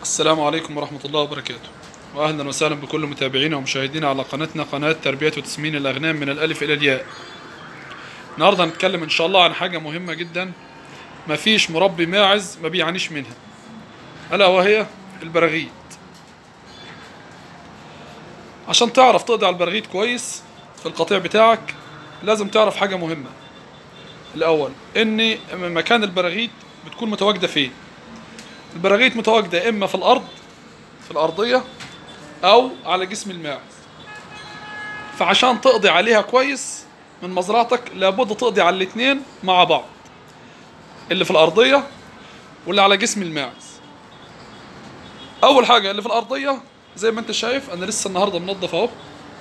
السلام عليكم ورحمة الله وبركاته وأهلا وسهلا بكل متابعينا ومشاهدينا على قناتنا قناة تربية وتسمين الأغنام من الألف إلى الياء النهاردة هنتكلم إن شاء الله عن حاجة مهمة جدا مفيش مربي ماعز ما بيعانيش منها ألا وهي البراغيث عشان تعرف تقضي على البراغيث كويس في القطيع بتاعك لازم تعرف حاجة مهمة الأول إن مكان البراغيث بتكون متواجدة فين البراغيث متواجدة إما في الأرض في الأرضية أو على جسم الماعز فعشان تقضي عليها كويس من مزرعتك لابد تقضي على الاتنين مع بعض اللي في الأرضية واللي على جسم الماعز أول حاجة اللي في الأرضية زي ما أنت شايف أنا لسه النهاردة منظف أهو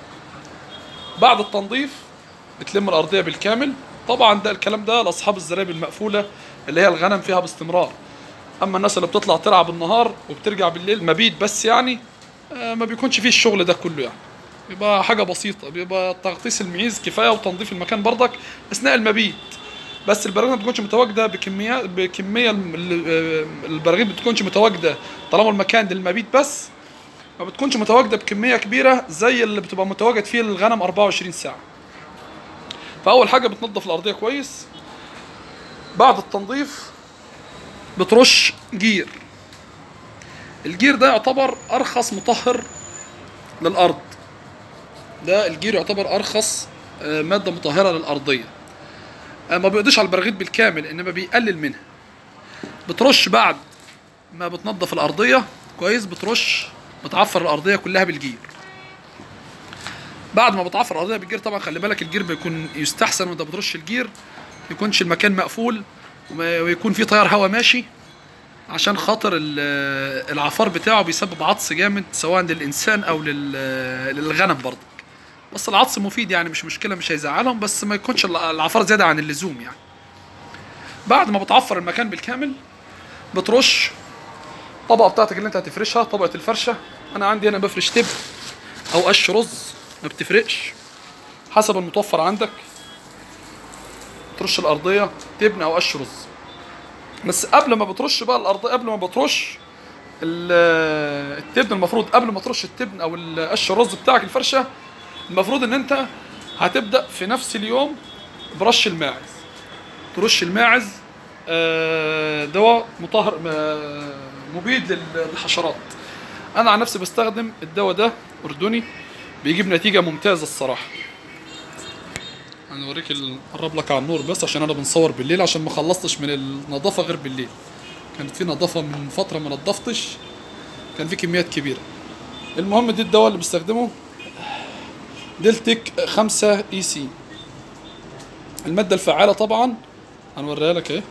بعد التنظيف بتلم الأرضية بالكامل طبعا ده الكلام ده لأصحاب الزرابي المقفولة اللي هي الغنم فيها باستمرار اما الناس اللي بتطلع تلعب بالنهار وبترجع بالليل مبيت بس يعني آه، ما بيكونش فيه الشغل ده كله يعني بيبقى حاجه بسيطه بيبقى تغطيس المعيز كفايه وتنظيف المكان برضك اثناء المبيت بس البراغيث ما بتكونش متواجده بكميات بكميه الم- ال- آه، البراغيث ما بتكونش متواجده طالما المكان للمبيت بس ما بتكونش متواجده بكميه كبيره زي اللي بتبقى متواجد فيه الغنم 24 ساعه فاول حاجه بتنظف الارضيه كويس بعد التنظيف بترش جير الجير ده يعتبر ارخص مطهر للارض ده الجير يعتبر ارخص آه، ماده مطهره للارضيه آه، ما بيقضيش على البراغيث بالكامل انما بيقلل منها بترش بعد ما بتنظف الارضيه كويس بترش بتعفر الارضيه كلها بالجير بعد ما بتعفر الارضيه بالجير طبعا خلي بالك الجير بيكون يستحسن وانت بترش الجير يكونش المكان مقفول وما- ويكون في تيار هواء ماشي عشان خاطر ال- العفار بتاعه بيسبب عطس جامد سواء للانسان او لل- للغنم برضك بس العطس مفيد يعني مش مشكله مش هيزعلهم بس ما يكونش الع- العفار زياده عن اللزوم يعني بعد ما بتعفر المكان بالكامل بترش الطبقه بتاعتك اللي انت هتفرشها طبقه الفرشه انا عندي هنا بفرش تب او قش رز ما بتفرقش حسب المتوفر عندك ترش الارضيه تبن او قش رز بس قبل ما بترش بقى الارضيه قبل ما بترش ال- التبن المفروض قبل ما ترش التبن او ال- قش الرز بتاعك الفرشه المفروض ان انت هتبدا في نفس اليوم برش الماعز ترش الماعز آه، دواء مطهر آه، مبيد لل- للحشرات انا عن نفسي بستخدم الدواء ده اردني بيجيب نتيجه ممتازه الصراحه هنوريك ال- قرب لك على النور بس عشان انا بنصور بالليل عشان ما خلصتش من النظافه غير بالليل كانت في نظافه من فتره ما نضفتش كان في كميات كبيره المهم دي الدواء اللي بستخدمه دلتك 5 اي سي الماده الفعاله طبعا هنوريها لك اهي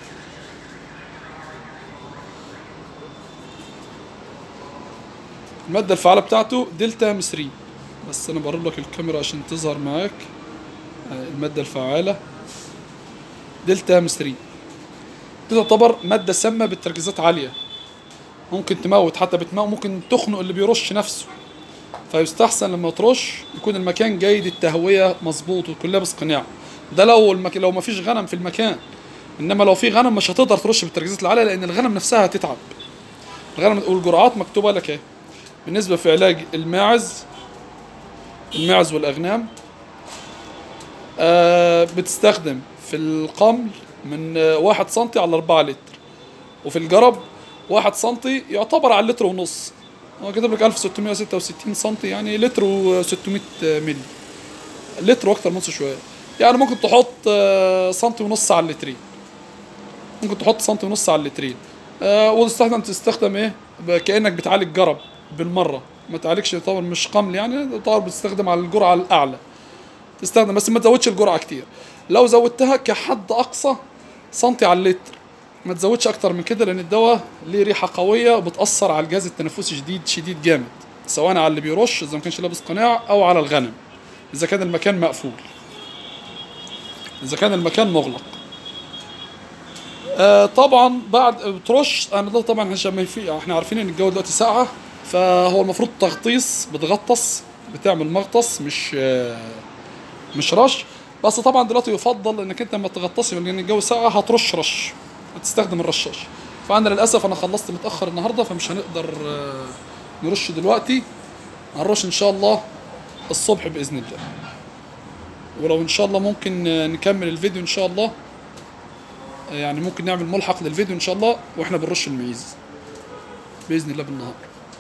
الماده الفعاله بتاعته دلتا مصري بس انا بقرب لك الكاميرا عشان تظهر معاك المادة الفعالة دلتا مسترين دي تعتبر مادة سامة بالتركيزات عالية ممكن تموت حتى بتموت ممكن تخنق اللي بيرش نفسه فيستحسن لما ترش يكون المكان جيد التهوية مظبوط ويكون لابس قناع ده لو المك... لو مفيش غنم في المكان انما لو في غنم مش هتقدر ترش بالتركيزات العالية لان الغنم نفسها هتتعب الغنم والجرعات مكتوبة لك اهي بالنسبة في علاج الماعز الماعز والاغنام آه، بتستخدم في القمل من آه، واحد سنتي على أربعة لتر وفي الجرب واحد سنتي يعتبر على لتر ونص هو كاتب لك 1666 سنتي يعني لتر و600 مللي لتر واكتر من نص شويه يعني ممكن تحط آه، سنتي ونص على اللترين ممكن تحط سنتي ونص على اللترين آه وتستخدم تستخدم ايه ب- كانك بتعالج جرب بالمره ما تعالجش طبعا مش قمل يعني طبعا بتستخدم على الجرعه الاعلى تستخدم بس ما تزودش الجرعه كتير لو زودتها كحد اقصى سنتي على اللتر ما تزودش اكتر من كده لان الدواء ليه ريحه قويه وبتاثر على الجهاز التنفسي شديد شديد جامد سواء على اللي بيرش اذا ما كانش لابس قناع او على الغنم اذا كان المكان مقفول اذا كان المكان مغلق آه طبعا بعد بترش انا ده طبعا عشان ما في احنا عارفين ان الجو دلوقتي ساقعه فهو المفروض تغطيس بتغطس بتعمل مغطس مش آه مش رش بس طبعا دلوقتي يفضل انك انت لما تغطسي لان الجو ساقع هترش رش هتستخدم الرشاش فانا للاسف انا خلصت متاخر النهارده فمش هنقدر آه، نرش دلوقتي هنرش ان شاء الله الصبح باذن الله ولو ان شاء الله ممكن آه، نكمل الفيديو ان شاء الله آه، يعني ممكن نعمل ملحق للفيديو ان شاء الله واحنا بنرش المعيز باذن الله بالنهار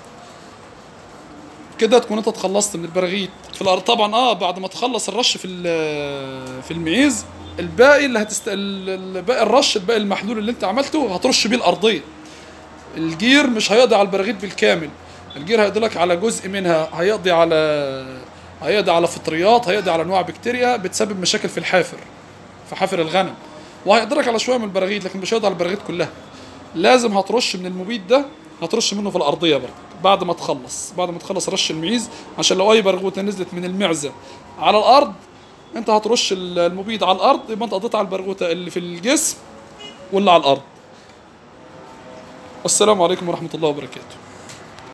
كده تكون انت اتخلصت من البراغيث في الارض طبعا اه بعد ما تخلص الرش في ال- في المعيز الباقي اللي هتست ال- ال- باقي الرش الباقي المحلول اللي انت عملته هترش بيه الارضيه الجير مش هيقضي على البراغيث بالكامل الجير هيقضي لك على جزء منها هيقضي على هيقضي على فطريات هيقضي على انواع بكتيريا بتسبب مشاكل في الحافر في حافر الغنم وهيقضي لك على شويه من البراغيث لكن مش هيقضي على البراغيث كلها لازم هترش من المبيد ده هترش منه في الارضيه برضه بعد ما تخلص بعد ما تخلص رش المعيز عشان لو اي برغوثه نزلت من المعزه على الارض انت هترش ال- المبيد على الارض يبقى انت قضيت على البرغوثه اللي في الجسم واللي على الارض والسلام عليكم ورحمه الله وبركاته